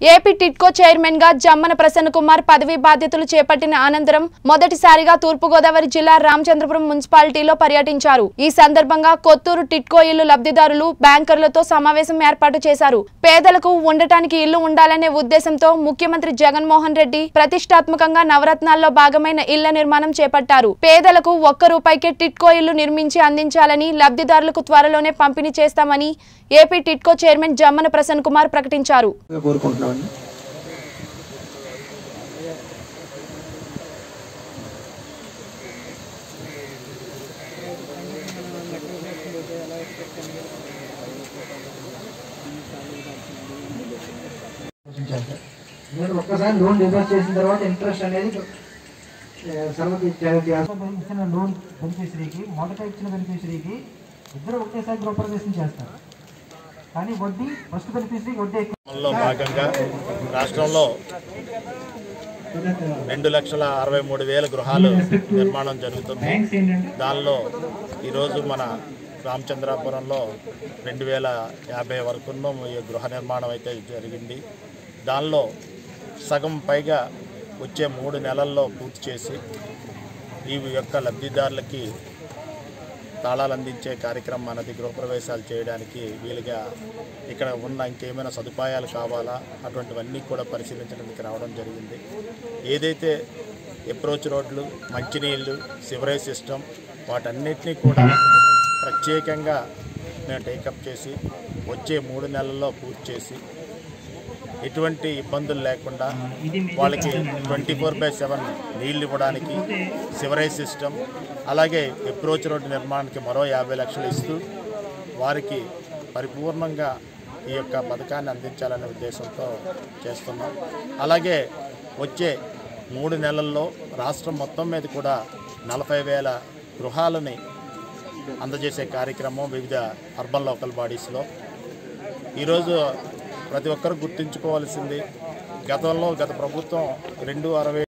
AP TIDCO chairman గా జమ్మన ప్రసన్న కుమార్ పదవీ బాధ్యతలు చేపట్టిన అనంతరం మొదటిసారిగా తూర్పుగోదావరి జిల్లా రామచంద్రపురం మున్సిపాలిటీలో పర్యటించారు ఈ సందర్భంగా కొత్తూరు టిట్కో ఇల్లు లబ్ధిదారులు బ్యాంకర్లతో సమావేశం ఏర్పాటు చేశారు పేదలకు ఉండటానికి ఇల్లు ఉండాలనే ఉద్దేశంతో ముఖ్యమంత్రి జగన్మోహన్ రెడ్డి ప్రతిష్టాత్మకంగా నవరత్నాల్లో భాగమైన ఇళ్ల నిర్మాణం చేపట్టారు పేదలకు ఒక్క రూపాయికే టిట్కో ఇల్లు నిర్మించి అందించాలని లబ్ధిదారులకు త్వరలోనే పంపిణీ చేస్తామని ఏపీ టిట్కో చైర్మన్ జమ్మన ప్రసన్న కుమార్ ప్రకటించారు కోరుకుంటున్నామండి నేను ఒక్కసారి లోన్ డిపాజిట్ చేసిన తర్వాత ఇంట్రెస్ట్ అనేది సర్వకి ఇచ్చిన లోన్ బెనిఫిషరీకి మొదట ఇచ్చిన బెనిఫిషరీకి ఇద్దరు ఒకేసారి గృహప్రవేశం చేస్తారు కానీ వడ్డీ ఫస్ట్ బెనిఫిషరీకి వడ్డీ ఎక్కువ లో భాగంగా రాష్ట్రంలో రెండు లక్షల అరవై మూడు వేల గృహాలు నిర్మాణం జరుగుతుంది బ్యాంక్స్ ఏంటంటే దానిలో ఈరోజు మన రామచంద్రాపురంలో రెండు వేల యాభై వరకు ఈ గృహ నిర్మాణం అయితే జరిగింది దానిలో సగం పైగా వచ్చే మూడు నెలల్లో పూర్తి చేసి ఈ యొక్క లబ్ధిదారులకి తాళాలు అందించే కార్యక్రమం అనేది గృహప్రవేశాలు చేయడానికి వీలుగా ఇక్కడ ఉన్న ఇంకేమైనా సదుపాయాలు కావాలా అటువంటివన్నీ కూడా పరిశీలించడానికి రావడం జరిగింది ఏదైతే అప్రోచ్ రోడ్లు మంచినీళ్ళు సివరేజ్ సిస్టమ్ వాటన్నిటినీ కూడా ప్రత్యేకంగా మేము టేకప్ చేసి వచ్చే మూడు నెలల్లో పూర్తి చేసి ఎటువంటి ఇబ్బందులు లేకుండా వాళ్ళకి ట్వంటీ ఫోర్ బై సెవెన్ నీళ్ళు ఇవ్వడానికి సివరేజ్ సిస్టమ్ అలాగే అప్రోచ్ రోడ్డు నిర్మాణానికి మరో యాభై లక్షలు ఇస్తూ వారికి పరిపూర్ణంగా ఈ యొక్క పథకాన్ని అందించాలనే ఉద్దేశంతో చేస్తున్నాం అలాగే వచ్చే మూడు నెలల్లో రాష్ట్రం మొత్తం మీద కూడా నలభై వేల గృహాలని అందజేసే కార్యక్రమం వివిధ అర్బన్ లోకల్ బాడీస్లో ఈరోజు ప్రతి ఒక్కరు గుర్తుంచుకోవాల్సింది గతంలో గత ప్రభుత్వం రెండు అరవై